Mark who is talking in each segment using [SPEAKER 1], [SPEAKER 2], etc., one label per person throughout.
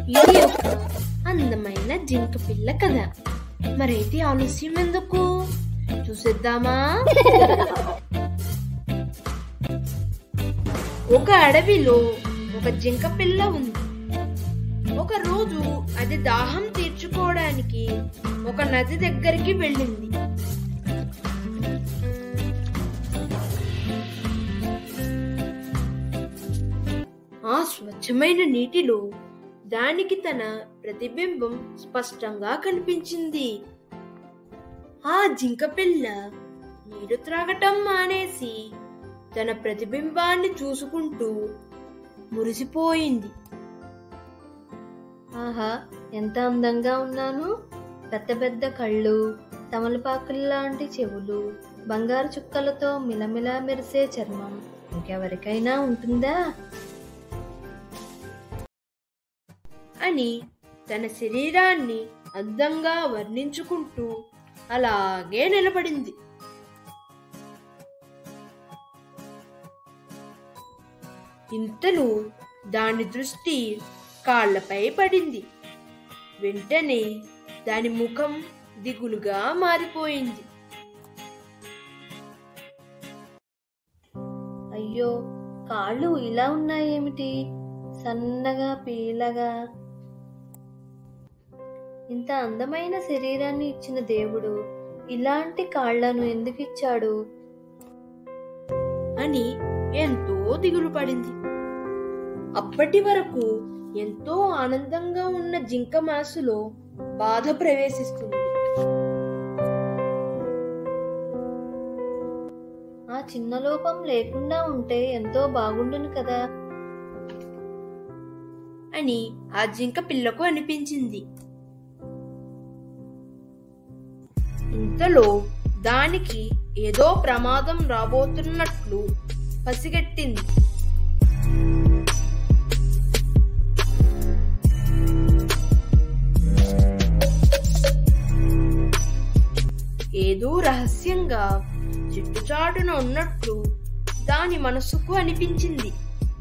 [SPEAKER 1] ఇది ఒక అందమైన జింక పిల్ల కథ మరైతే ఆలస్యం ఎందుకు చూసేద్దామా ఒక అడవిలో ఒక జింక పిల్ల ఉంది ఒక రోజు అది దాహం తీర్చుకోవడానికి ఒక నది దగ్గరికి వెళ్ళింది ఆ స్వచ్ఛమైన నీటిలో దానికి తన ప్రతిబింబం స్పష్టంగా కనిపించింది ఆ జింక పిల్ల నీరు త్రాగటం మానేసి తన ప్రతిబింబాన్ని చూసుకుంటూ మురిసిపోయింది
[SPEAKER 2] ఆహా ఎంత అందంగా ఉన్నాను పెద్ద పెద్ద కళ్ళు తమలపాకులు లాంటి చెవులు బంగారు చుక్కలతో మిలమిలా మెరిసే చర్మం ఇంకెవరికైనా ఉంటుందా
[SPEAKER 1] అని తన శరీరాన్ని అందంగా వర్ణించుకుంటూ అలాగే నిలబడింది ఇంతలో దాని దృష్టి కాళ్లపై పడింది వెంటనే దాని ముఖం దిగులుగా మారిపోయింది
[SPEAKER 2] అయ్యో కాళ్ళు ఇలా ఉన్నాయేమిటి సన్నగా పీలగా ఇంత అందమైన శరీరాన్ని ఇచ్చిన దేవుడు ఇలాంటి కాళ్లను ఎందుకు ఇచ్చాడు
[SPEAKER 1] అని ఎంతో దిగులు పడింది అప్పటి వరకు ఎంతో ఆనందంగా ఉన్న జింక మనసులో బాధ ప్రవేశిస్తుంది
[SPEAKER 2] ఆ చిన్న లోపం లేకుండా ఉంటే ఎంతో బాగుండును కదా
[SPEAKER 1] అని ఆ జింక పిల్లకు అనిపించింది ఇంతలో దానికి ఏదో ప్రమాదం రాబోతున్నట్లు పసిగట్టింది ఏదో రహస్యంగా చిట్టుచాటున ఉన్నట్లు దాని మనసుకు అనిపించింది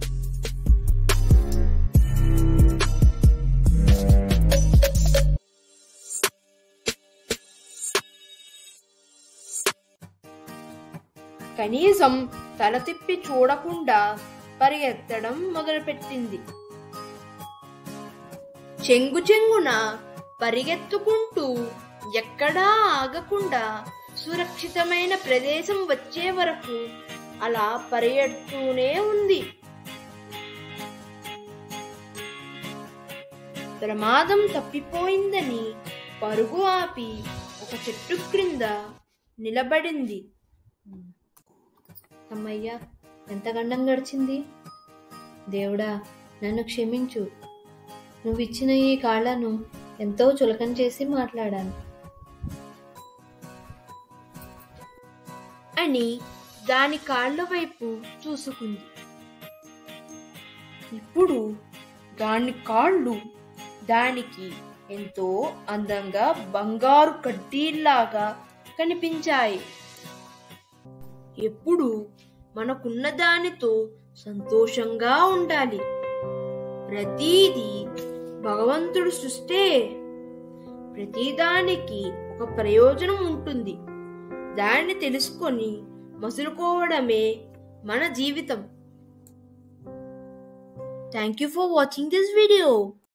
[SPEAKER 1] కనీసం తల తిప్పి చూడకుండా పరిగెత్తడం మొదలుపెట్టింది చెంగు చెంగున పరిగెత్తుకుంటూ ఎక్కడా ఆగకుండా సురక్షితమైన ప్రదేశం వచ్చే వరకు అలా పరిగెడుతూనే ఉంది ప్రమాదం తప్పిపోయిందని పరుగు ఆపి ఒక చెట్టు క్రింద నిలబడింది
[SPEAKER 2] అమ్మయ్యా ఎంత గండం గడిచింది దేవుడా నన్ను క్షమించు నువ్వు ఇచ్చిన ఈ కాళ్లను ఎంతో చులకన చేసి మాట్లాడాను
[SPEAKER 1] అని దాని కాళ్ళ వైపు చూసుకుంది ఇప్పుడు దాని కాళ్ళు దానికి ఎంతో అందంగా బంగారు కడ్డీల్లాగా కనిపించాయి ఎప్పుడు మనకున్న దానితో సంతోషంగా ఉండాలి ప్రతీది భగవంతుడు సృష్టే ప్రతిదానికి ఒక ప్రయోజనం ఉంటుంది దాన్ని తెలుసుకొని మసులుకోవడమే మన జీవితం thank you for watching this video